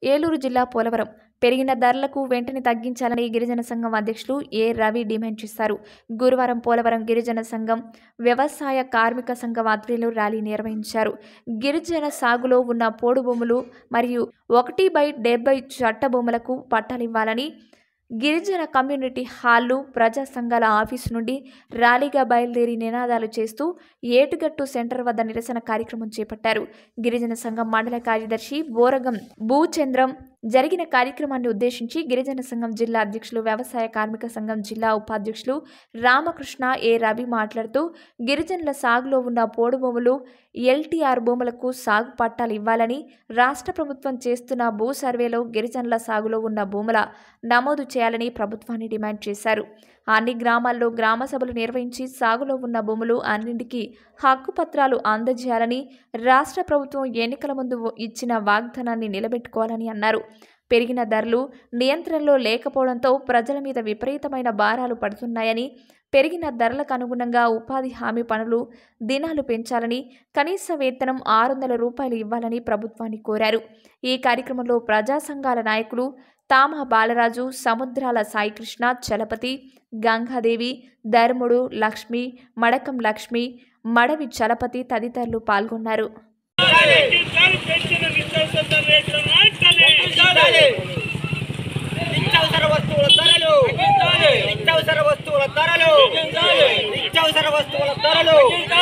ఏలూరు జిల్లా పోలవరం పెరిగిన ధరలకు వెంటనే తగ్గించాలని గిరిజన సంఘం అధ్యక్షులు ఏ రవి డిమాండ్ చేశారు గురువారం పోలవరం గిరిజన సంఘం వ్యవసాయ కార్మిక సంఘం ఆధ్వర్యంలో ర్యాలీ నిర్వహించారు గిరిజన సాగులో ఉన్న పోడు భూములు మరియు ఒకటి బై డెబ్బై చట్ట భూములకు పట్టాలివ్వాలని గిరిజన కమ్యూనిటీ హాల్లు ప్రజా సంఘాల ఆఫీసు నుండి ర్యాలీగా బయలుదేరి నినాదాలు చేస్తూ ఏటుగట్టు సెంటర్ వద్ద నిరసన కార్యక్రమం చేపట్టారు గిరిజన సంఘం మండల కార్యదర్శి బోరగం భూచంద్రం జరిగిన కార్యక్రమాన్ని ఉద్దేశించి గిరిజన సంఘం జిల్లా అధ్యక్షులు వ్యవసాయ కార్మిక సంఘం జిల్లా ఉపాధ్యక్షులు రామకృష్ణ ఏ రవి మాట్లాడుతూ గిరిజనుల సాగులో ఉన్న పోడు భూములు ఎల్టీఆర్ భూములకు సాగు పట్టాలు ఇవ్వాలని రాష్ట్ర ప్రభుత్వం చేస్తున్న భూ సర్వేలో గిరిజనుల సాగులో ఉన్న భూముల నమోదు చేయాలని ప్రభుత్వాన్ని డిమాండ్ చేశారు అన్ని గ్రామాల్లో గ్రామ సభలు నిర్వహించి సాగులో ఉన్న భూములు అన్నింటికీ హక్కు పత్రాలు అందజేయాలని రాష్ట్ర ప్రభుత్వం ఎన్నికల ముందు ఇచ్చిన వాగ్దానాన్ని నిలబెట్టుకోవాలని అన్నారు పెరిగిన ధరలు నియంత్రణలో లేకపోవడంతో ప్రజల మీద విపరీతమైన భారాలు పడుతున్నాయని పెరిగిన ధరలకు అనుగుణంగా ఉపాధి హామీ పనులు దినాలు పెంచాలని కనీస వేతనం ఆరు వందల రూపాయలు ఇవ్వాలని ప్రభుత్వాన్ని కోరారు ఈ కార్యక్రమంలో ప్రజా సంఘాల నాయకులు తామ బాలరాజు సముద్రాల సాయికృష్ణ చలపతి గంగాదేవి ధర్ముడు లక్ష్మి మడకం లక్ష్మి మడవి చలపతి తదితరులు పాల్గొన్నారు తగ్గించాలి పెంచిన నిత్యావసర రేట్లను మార్చాలి. నిత్యావసర వస్తువుల ధరలు నిత్యావసర వస్తువుల ధరలు నిత్యావసర వస్తువుల ధరలు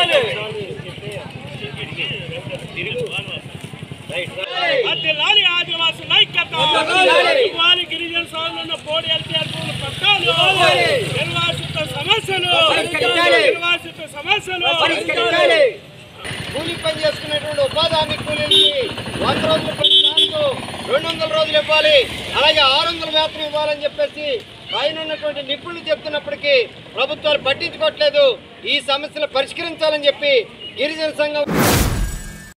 అద్దెలాలి ఆదివాసుల ఐక్యత. ఇవ్వాలి గిరిజన సోదరులను పోటీ ఎల్టీఆర్ భూముల పట్టాలు. నిర్వాసిత సమస్యలు పరిష్కరించాలి. నిర్వాసిత సమస్యలు పరిష్కరించాలి కూలి పని చేసుకునేటువంటి ఉపాధి హామీ కూలీలకి వంద రోజుల పని దానికి రెండు వందల రోజులు ఇవ్వాలి అలాగే ఆరు వందల వేతనం ఇవ్వాలని చెప్పేసి పైన ఉన్నటువంటి నిపుణులు చెప్తున్నప్పటికీ ప్రభుత్వాలు పట్టించుకోవట్లేదు ఈ సమస్యలు పరిష్కరించాలని చెప్పి గిరిజన సంఘం